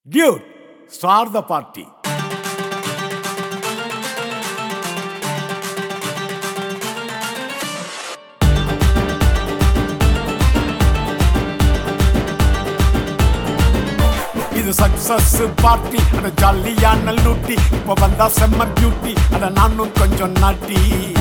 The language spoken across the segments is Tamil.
Dude, start the party. இது சக்சஸ் பார்ட்டி அட ஜாலியான லூட்டி இப்ப வந்தா செம்ம பியூட்டி அட நானும் கொஞ்சம் நாட்டி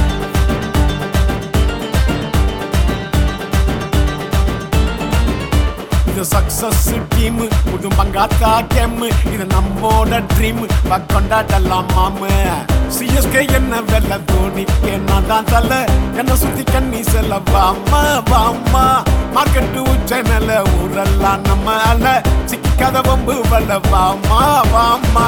இது சக்சஸ் டீம் புது மங்காத்தா கேம் இது நம்மோட ட்ரீம் கொண்டாடலாம் மாமு சிஎஸ்கே என்ன வெல்ல தோனி என்ன தான் தல என்ன சுத்தி கண்ணி செல்ல வாமா வாமா மார்க்கெட்டு சேனல ஊரெல்லாம் நம்ம அல சிக்காத வம்பு வல்ல வாமா வாமா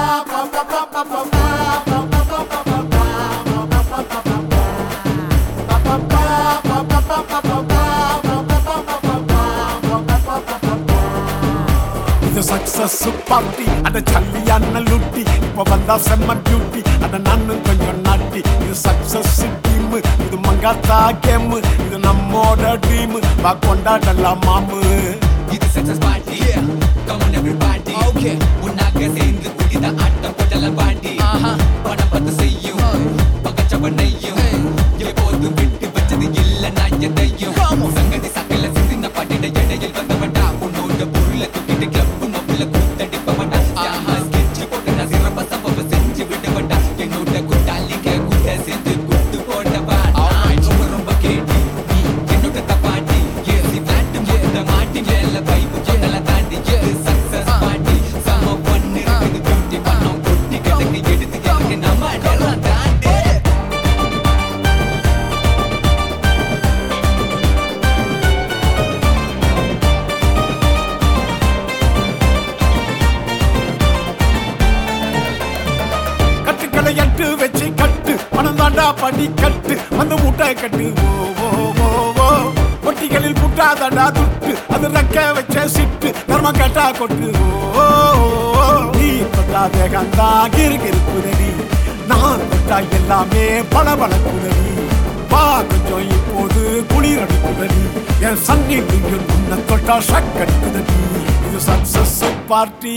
இது சக்சஸ் பார்ட்டி அட ஜல்லியான லூட்டி இப்ப வந்தா செம்ம பியூட்டி அட நானும் கொஞ்சம் நாட்டி இது சக்சஸ் டீம் இது மங்காத்தா கேம் இது நம்மோட ட்ரீம் வா கொண்டாடலாம் மாமு இது success party Come on everybody Okay உன்னாக சேர்ந்து குடித ஆட்டம் போட்டலாம் பாட்டி பணம் பார்த்து செய்யும் பகச்சவனையும் எப்போதும் விட்டு வச்சது இல்ல நான் எதையும் சங்கதி சக்கல சிந்தின பாட்டிட இடையில் வந்தவன்டா உன்னோட பொருளை தூக்கிட்டு கிளப்பு மப்பில கூத்தடிப்பவன்டா யாமா ஸ்கெட்ச் போட்டு நான் சிறப்ப சம்பவ செஞ்சு விடுவன்டா என்னோட கூட்டாளிங்க கூட சேர்ந்து கூட்டு போட்டவா நான் ரொம்ப ரொம்ப கேட்டி நீ என்னோட தப்பாட்டி ஏசி பிளாட் இந்த மாட்டி மேல பைப்பு சொன்னல தாண்டி இது சக்சஸ் பாட்டி சம பண்ணு இருக்குது பியூட்டி பண்ணோம் குட்டி கிடக்கு எடுத்து எனக்கு நம்ம நேரம் தாண்டி கட்டுக்களை எட்டு வச்சு கட்டு பணம் தாண்டா படி கட்டு வந்து முட்டை கட்டு ஓ ஓ ஓ ஓ ஒட்டிகளில் முட்டாதடா துட்டு அது ரெக்க வச்ச சிட்டு தர்ம கட்டா கொட்டு ஓ ஓ, ஓ. நீ தொட்டா வேகந்தா கிருகிருக்குதடி நான் தொட்டா எல்லாமே பளபளக்குதடி வா கொஞ்சம் இப்போது குளிரடிக்குதடி என் சன்னி நீங்கள் உன்னை தொட்டா ஷக்கடிக்குதடி இது சக்சஸ் பார்ட்டி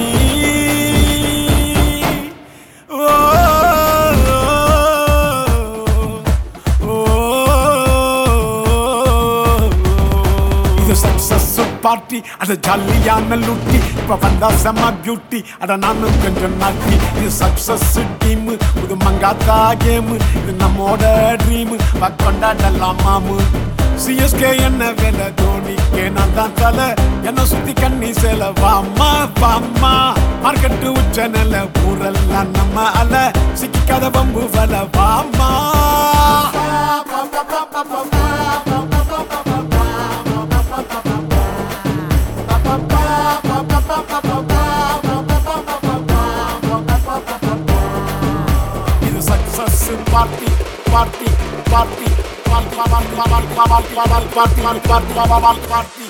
இது சக்சஸ் பார்ட்டி அது ஜாலியான லூட்டி இப்ப வந்தா செம்ம பியூட்டி அட நானும் கொஞ்சம் நாட்டி இது சக்சஸ் டீம் இது மங்காத்தா கேம் இது நம்மோட ட்ரீம் கொண்டாடலாம் மாமு சிஎஸ்கே என்ன வேலை தோனி நான் தான் தலை என்ன சுத்தி கண்ணி சேல வாமா வாமா மார்க்கெட்டு உச்ச நில ஊரெல்லாம் நம்ம அல சிக்காத பம்பு வல வாமா இது success party party party party party party party party party party